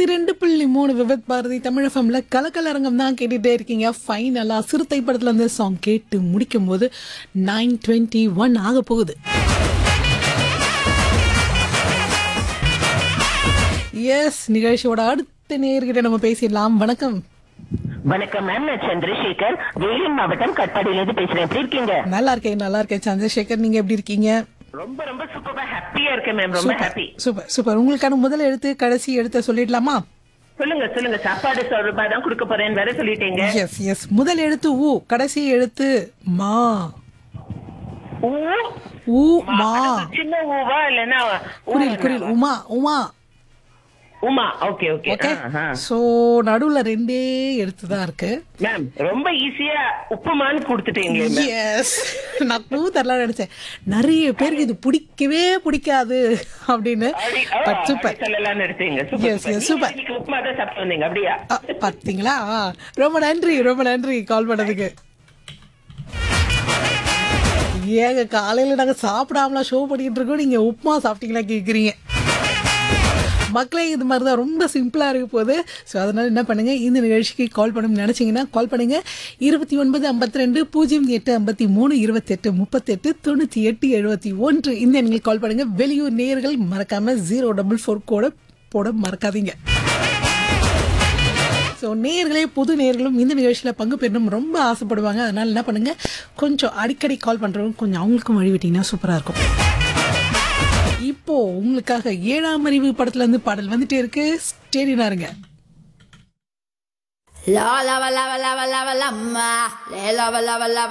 நூத்தி ரெண்டு புள்ளி மூணு விபத் பாரதி தமிழகம்ல கலக்கலரங்கம் தான் கேட்டுட்டே இருக்கீங்க ஃபைனலா சிறுத்தை படத்துல இருந்து சாங் கேட்டு முடிக்கும் போது நைன் டுவெண்ட்டி ஒன் ஆக போகுது எஸ் நிகழ்ச்சியோட அடுத்த நேர்கிட்ட நம்ம பேசிடலாம் வணக்கம் வணக்கம் மேம் நான் சந்திரசேகர் வேலூர் மாவட்டம் கட்பாடியிலிருந்து பேசுறேன் எப்படி இருக்கீங்க நல்லா இருக்கேன் நல்லா இருக்கேன் சந்திரசேகர் நீங்க எப்படி இருக்கீங்க ரொம்ப ரொம்ப சூப்பரா ஹாப்பியா இருக்கேன் மேம் ரொம்ப ஹாப்பி சூப்பர் சூப்பர் உங்களுக்கான முதல் எழுத்து கடைசி எழுத்த சொல்லிடலாமா சொல்லுங்க சொல்லுங்க சாப்பாடு சொல்றதா தான் கொடுக்க போறேன்னு வேற சொல்லிட்டீங்க எஸ் எஸ் முதல் எழுத்து ஊ கடைசி எழுத்து மா ஊ ஊ மா சின்ன ஊவா இல்லன்னா ஊ குரில் குரில் Uma Uma Uma okay okay okay so நடுவுல ரெண்டே எழுத்து தான் இருக்கு மேம் ரொம்ப ஈஸியா உப்புமான்னு கொடுத்துட்டீங்களே மேம் எஸ் நான் க்ளூ தரலாம் நினைச்சேன் நிறைய பேருக்கு இது பிடிக்கவே பிடிக்காது அப்படின்னு அப்படி- ஆ, பட் சூப்பர் அப்படி சொல்லலாம்னு எடுத்தீங்க Yes, yes, super. இன்னைக்கு உப்புமா தான் சாப்பிட்டு வந்தீங்க அப்படியா பாத்தீங்களா ஆ, ரொம்ப நன்றி ரொம்ப நன்றி கால் பண்ணதுக்கு ஏங்க காலையில நாங்க சாப்பிடாமலாம் ஷோ பண்ணிட்டு இருக்கோம் நீங்க உப்புமா சாப்பிட்டீங்களா கேக்குறீங்க மக்களே இது மாதிரி தான் ரொம்ப சிம்பிளாக இருக்க போகுது ஸோ அதனால் என்ன பண்ணுங்கள் இந்த நிகழ்ச்சிக்கு கால் பண்ணணும்னு நினச்சிங்கன்னா கால் பண்ணுங்கள் இருபத்தி ஒன்பது ஐம்பத்தி ரெண்டு பூஜ்ஜியம் எட்டு ஐம்பத்தி மூணு இருபத்தெட்டு முப்பத்தெட்டு தொண்ணூற்றி எட்டு எழுபத்தி ஒன்று இந்த எண்ணில் கால் பண்ணுங்கள் வெளியூர் நேயர்கள் மறக்காமல் ஜீரோ டபுள் ஃபோர் கோட போட மறக்காதீங்க ஸோ நேயர்களே புது நேயர்களும் இந்த நிகழ்ச்சியில் பங்கு பெறணும் ரொம்ப ஆசைப்படுவாங்க அதனால் என்ன பண்ணுங்கள் கொஞ்சம் அடிக்கடி கால் பண்ணுறவங்க கொஞ்சம் அவங்களுக்கும் வழி விட்டிங்கன்னா சூப்பராக இருக்கும் இப்போ உங்களுக்காக ஏழாம் அறிவு படத்துல இருந்து பாடல் வந்துட்டே இருக்கு ஸ்டேடினா இருங்க La la la la la la la la la la la la la la